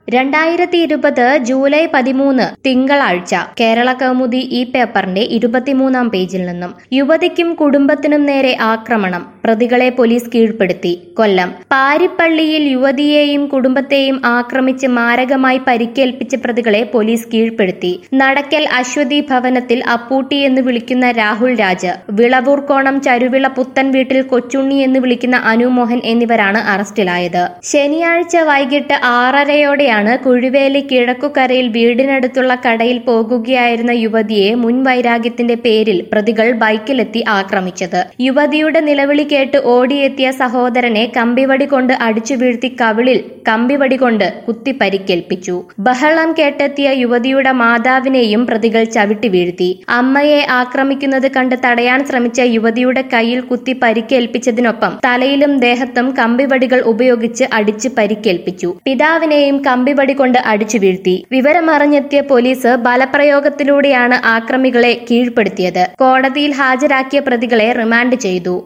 രണ്ടായിരത്തി ഇരുപത് ജൂലൈ പതിമൂന്ന് തിങ്കളാഴ്ച കേരള കൗമുദി ഈ പേപ്പറിന്റെ ഇരുപത്തിമൂന്നാം പേജിൽ നിന്നും യുവതിക്കും കുടുംബത്തിനും നേരെ ആക്രമണം പ്രതികളെ പോലീസ് കീഴ്പ്പെടുത്തി കൊല്ലം പാരിപ്പള്ളിയിൽ യുവതിയെയും കുടുംബത്തെയും ആക്രമിച്ച് മാരകമായി പരിക്കേൽപ്പിച്ച പ്രതികളെ പോലീസ് കീഴ്പ്പെടുത്തി നടക്കൽ അശ്വതി ഭവനത്തിൽ അപ്പൂട്ടി എന്ന് വിളിക്കുന്ന രാഹുൽ രാജ് വിളവൂർക്കോണം ചരുവിള പുത്തൻ വീട്ടിൽ കൊച്ചുണ്ണി എന്ന് വിളിക്കുന്ന അനുമോഹൻ എന്നിവരാണ് അറസ്റ്റിലായത് ശനിയാഴ്ച വൈകിട്ട് ആറരയോടെയാണ് കുഴുവേലി കിഴക്കുകരയിൽ വീടിനടുത്തുള്ള കടയിൽ പോകുകയായിരുന്ന യുവതിയെ മുൻവൈരാഗ്യത്തിന്റെ പേരിൽ പ്രതികൾ ബൈക്കിലെത്തി ആക്രമിച്ചത് യുവതിയുടെ നിലവിളി കേട്ട് ഓടിയെത്തിയ സഹോദരനെ കമ്പിവടി കൊണ്ട് അടിച്ചു വീഴ്ത്തി കവിളിൽ കമ്പിവടി കൊണ്ട് കുത്തി പരിക്കേൽപ്പിച്ചു ബഹളം കേട്ടെത്തിയ യുവതിയുടെ മാതാവിനെയും പ്രതികൾ ചവിട്ടി വീഴ്ത്തി അമ്മയെ ആക്രമിക്കുന്നത് കണ്ട് തടയാൻ ശ്രമിച്ച യുവതിയുടെ കയ്യിൽ കുത്തി പരിക്കേൽപ്പിച്ചതിനൊപ്പം തലയിലും ദേഹത്തും കമ്പിവടികൾ ഉപയോഗിച്ച് അടിച്ച് പരിക്കേൽപ്പിച്ചു പിതാവിനെയും കമ്പിവടി കൊണ്ട് അടിച്ചു വീഴ്ത്തി വിവരമറിഞ്ഞെത്തിയ പോലീസ് ബലപ്രയോഗത്തിലൂടെയാണ് ആക്രമികളെ കീഴ്പ്പെടുത്തിയത് കോടതിയിൽ ഹാജരാക്കിയ പ്രതികളെ റിമാൻഡ് ചെയ്തു